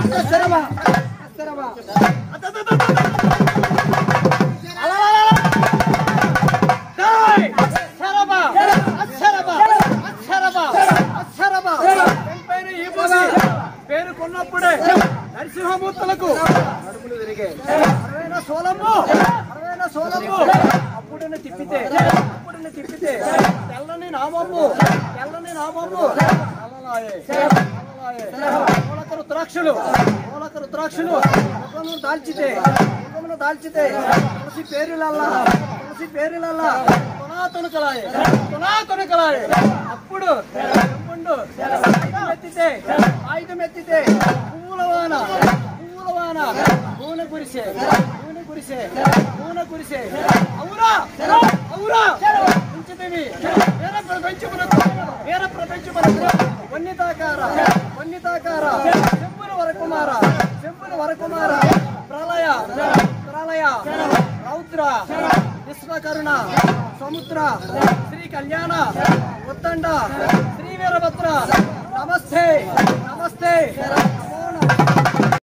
అక్షరమా అక్షరమా డేయ్! అక్షరమా అక్షరమా అక్షరమా అక్షరమా వెంపైన ఈ భూమి పేరుకున్నప్పుడే నరసింహమూర్తులకు నడుములు తిరిగాయి అరవైన సోలము అరవైన సోలము అప్పుడున్న తిప్పితే అప్పుడున్న తిప్పితే తెల్లని నామము తెల్లని నామము నల్లలాయే నల్లలాయే మూలక రుద్రాక్షలు మూలక రుద్రాక్షలు ముఖమును దాల్చితే ముఖమును దాల్చితే తులసి పేరులల్లా తులసి పేరులల్లా తునా తునకలాయే తునా తునకలాయే అప్పుడు చెంపుండు ఆయుధం ఎత్తితే ఆయుధం ఎత్తితే పువ్వుల వాన పువ్వుల వాన నూనె కురిసే నూనె కురిసే నూనె కురిసే అవురా అవురా ఉంచితివి వీర ప్రపంచమునకు వీర ప్రపంచమునకు వన్నితాకార వన్నితాకార చెంపున వరకుమార చెంపున వరకుమార ప్రళయ ప్రళయ రౌద్ర విశ్వకరుణ సముద్ర శ్రీ కళ్యాణ ఉత్తండ శ్రీ వీరభద్ర నమస్తే నమస్తే నమో